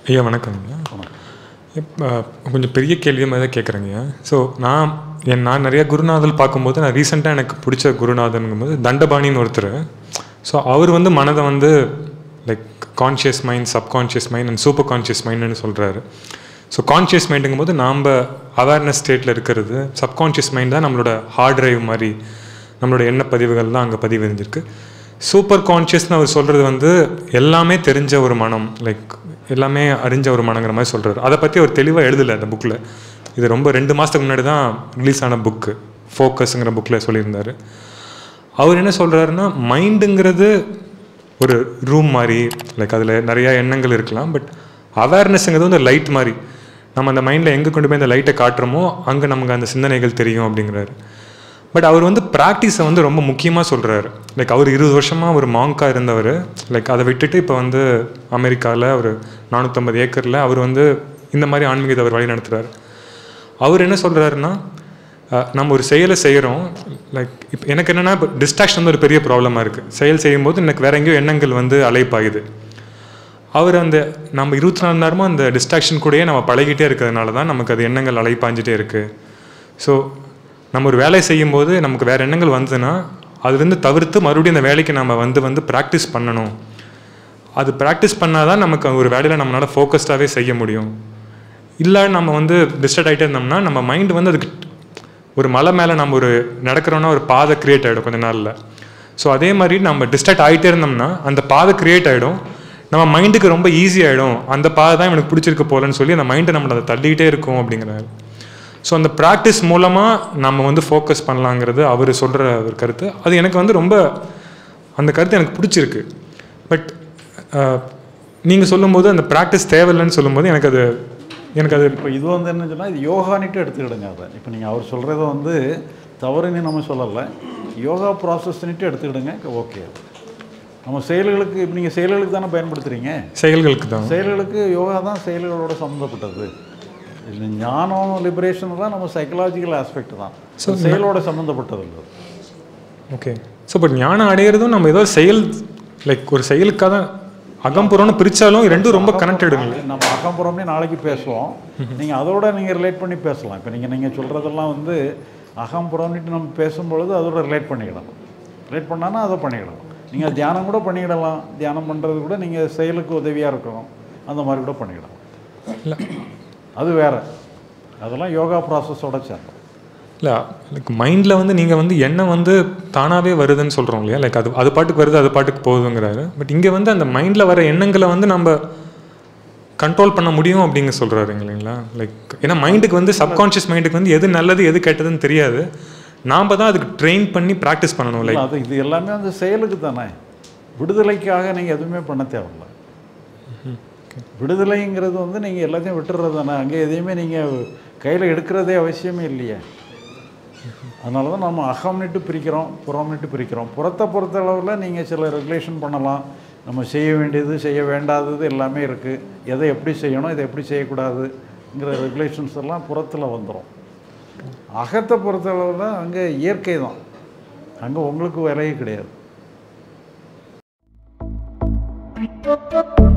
ஐயா வணக்கங்க இப்போ கொஞ்சம் பெரிய கேள்வி மாதிரி தான் கேட்குறேங்க ஸோ நான் என் நான் நிறைய குருநாதல் பார்க்கும்போது நான் ரீசெண்டாக எனக்கு பிடிச்ச குருநாதனுங்கும்போது தண்டபாணின்னு ஒருத்தர் ஸோ அவர் வந்து மனதை வந்து like conscious mind subconscious mind and super conscious மைண்டுன்னு சொல்கிறாரு ஸோ கான்ஷியஸ் மைண்டுங்கும் போது நாம் அவேர்னஸ் ஸ்டேட்டில் இருக்கிறது சப்கான்ஷியஸ் மைண்ட் தான் நம்மளோட ஹார்ட் டிரைவ் மாதிரி நம்மளோட எண்ண பதிவுகள் தான் அங்கே பதிவு இருந்திருக்கு சூப்பர் கான்ஷியஸ்னு அவர் சொல்கிறது வந்து எல்லாமே தெரிஞ்ச ஒரு மனம் லைக் எல்லாமே அறிஞ்ச ஒரு மனங்கிற மாதிரி சொல்கிறார் அதை பற்றி அவர் தெளிவாக எழுதலை அந்த புக்கில் இது ரொம்ப ரெண்டு மாதத்துக்கு முன்னாடி தான் ரிலீஸ் ஆன புக்கு ஃபோக்கஸுங்கிற புக்கில் சொல்லியிருந்தார் அவர் என்ன சொல்கிறாருன்னா மைண்டுங்கிறது ஒரு ரூம் மாதிரி லைக் அதில் நிறையா எண்ணங்கள் இருக்கலாம் பட் அவேர்னஸ்ங்கிறது வந்து லைட் மாதிரி நம்ம அந்த மைண்டில் எங்கே கொண்டு போய் அந்த லைட்டை காட்டுறோமோ அங்கே நமக்கு அந்த சிந்தனைகள் தெரியும் அப்படிங்கிறாரு பட் அவர் வந்து ப்ராக்டிஸை வந்து ரொம்ப முக்கியமாக சொல்கிறாரு லைக் அவர் இருபது வருஷமாக ஒரு மாங்காக இருந்தவர் லைக் அதை விட்டுட்டு இப்போ வந்து அமெரிக்காவில் ஒரு நானூற்றம்பது ஏக்கரில் அவர் வந்து இந்த மாதிரி ஆன்மீகத்தை அவர் வழி நடத்துகிறாரு அவர் என்ன சொல்கிறாருன்னா நம்ம ஒரு செயலை செய்கிறோம் லைக் இப்போ எனக்கு என்னென்னா இப்போ டிஸ்ட்ராக்ஷன் வந்து ஒரு பெரிய ப்ராப்ளமாக இருக்குது செயல் செய்யும்போது எனக்கு வேற எங்கேயோ எண்ணங்கள் வந்து அலைப்பாயுது அவர் அந்த நம்ம இருபத்தி நாலு நேரமும் அந்த டிஸ்ட்ராக்ஷன் கூடயே நம்ம பழகிட்டே இருக்கிறதுனால தான் நமக்கு அது எண்ணங்கள் அலைப்பாஞ்சிட்டே இருக்குது ஸோ நம்ம ஒரு வேலை செய்யும்போது நமக்கு வேறு எண்ணங்கள் வந்ததுன்னா அதுலேருந்து தவிர்த்து மறுபடியும் அந்த வேலைக்கு நம்ம வந்து வந்து ப்ராக்டிஸ் பண்ணணும் அது ப்ராக்டிஸ் பண்ணால் தான் நமக்கு ஒரு வேலையில் நம்மளால் ஃபோக்கஸ்டாகவே செய்ய முடியும் இல்லை நம்ம வந்து டிஸ்டர்ட் ஆகிட்டே இருந்தோம்னா நம்ம மைண்ட் வந்து அதுக்கு ஒரு மலை மேலே நம்ம ஒரு நடக்கிறோன்னா ஒரு பாதை க்ரியேட் ஆகிடும் கொஞ்ச நாளில் ஸோ அதே மாதிரி நம்ம டிஸ்டர்ட் ஆகிட்டே இருந்தோம்னா அந்த பாதை க்ரியேட் ஆகிடும் நம்ம மைண்டுக்கு ரொம்ப ஈஸி ஆகிடும் அந்த பாதை தான் எனக்கு பிடிச்சிருக்கு போலன்னு சொல்லி அந்த மைண்டை நம்மளை அதை தள்ளிக்கிட்டே இருக்கும் அப்படிங்கிறாரு ஸோ அந்த ப்ராக்டிஸ் மூலமாக நம்ம வந்து ஃபோக்கஸ் பண்ணலாங்கிறது அவர் சொல்கிற ஒரு கருத்து அது எனக்கு வந்து ரொம்ப அந்த கருத்து எனக்கு பிடிச்சிருக்கு பட் நீங்கள் சொல்லும்போது அந்த ப்ராக்டிஸ் தேவையில்லைன்னு சொல்லும்போது எனக்கு அது எனக்கு அது இப்போ இது வந்து என்ன சொன்னால் இது யோகானிட்டு எடுத்துக்கிடுங்க அதை இப்போ நீங்கள் அவர் சொல்கிறத வந்து தவறுன்னு நம்ம சொல்லலை யோகா ப்ராசஸ்ன்னுட்டு எடுத்துக்கிடுங்க ஓகே நம்ம செயல்களுக்கு இப்போ நீங்கள் செயல்களுக்கு தானே பயன்படுத்துகிறீங்க செயல்களுக்கு தான் செயல்களுக்கு யோகா தான் செயல்களோட சம்மந்தப்பட்டது இது ஞானம் லிபரேஷன் தான் நம்ம சைக்கலாஜிக்கல் ஆஸ்பெக்ட் தான் So, செயலோட சம்மந்தப்பட்டது இல்லை ஓகே ஸோ பட் ஞானம் அடையிறதும் நம்ம ஏதோ செயல் லைக் ஒரு செயலுக்காக தான் அகம்புறம்னு பிரித்தாலும் ரெண்டும் ரொம்ப கனெக்டடுங்க நம்ம அகம்புறம்னே நாளைக்கு பேசுவோம் நீங்கள் அதோட நீங்கள் ரிலேட் பண்ணி பேசலாம் இப்போ நீங்கள் நீங்கள் சொல்கிறதெல்லாம் வந்து அகம்புறம்னுட்டு நம்ம பேசும்பொழுது அதோட ரிலேட் பண்ணிக்கிடலாம் ரிலேட் பண்ணான்னா அதை பண்ணிக்கிடலாம் நீங்கள் தியானம் கூட பண்ணிக்கிடலாம் தியானம் பண்ணுறது கூட நீங்கள் செயலுக்கு உதவியாக இருக்கும் அந்த மாதிரி கூட பண்ணிக்கிடலாம் இல்லை அது வேற அதெல்லாம் யோகா ப்ராசஸோட சேர்ந்தோம் இல்லை லைக் மைண்டில் வந்து நீங்கள் வந்து எண்ணம் வந்து தானாகவே வருதுன்னு சொல்கிறோம் இல்லையா லைக் அது அது பாட்டுக்கு வருது அது பாட்டுக்கு போகுதுங்கிறாரு பட் இங்கே வந்து அந்த மைண்டில் வர எண்ணங்களை வந்து நம்ம கண்ட்ரோல் பண்ண முடியும் அப்படிங்க சொல்கிறாரு இல்லைங்களா லைக் ஏன்னா மைண்டுக்கு வந்து சப்கான்ஷியஸ் மைண்டுக்கு வந்து எது நல்லது எது கெட்டதுன்னு தெரியாது நாம் தான் அதுக்கு ட்ரெயின் பண்ணி ப்ராக்டிஸ் பண்ணணும் லைக் அது இது எல்லாமே அந்த செயலுக்கு தானே விடுதலைக்காக நீங்கள் எதுவுமே பண்ண தேவையில்ல விடுதலைங்கிறது வந்து நீங்கள் எல்லாத்தையும் விட்டுறது தானே அங்கே எதையுமே நீங்கள் கையில் எடுக்கிறதே அவசியமே இல்லையே அதனால தான் நம்ம அகம்னுட்டு பிரிக்கிறோம் புறம்னுட்டு பிரிக்கிறோம் புறத்தை பொறுத்த அளவில் நீங்கள் சில ரெகுலேஷன் பண்ணலாம் நம்ம செய்ய வேண்டியது செய்ய வேண்டாதது எல்லாமே இருக்குது எதை எப்படி செய்யணும் இதை எப்படி செய்யக்கூடாதுங்கிற ரெகுலேஷன்ஸ் எல்லாம் புறத்தில் வந்துடும் அகத்தை பொறுத்த அளவில் அங்கே இயற்கை தான் அங்கே உங்களுக்கு விலையே கிடையாது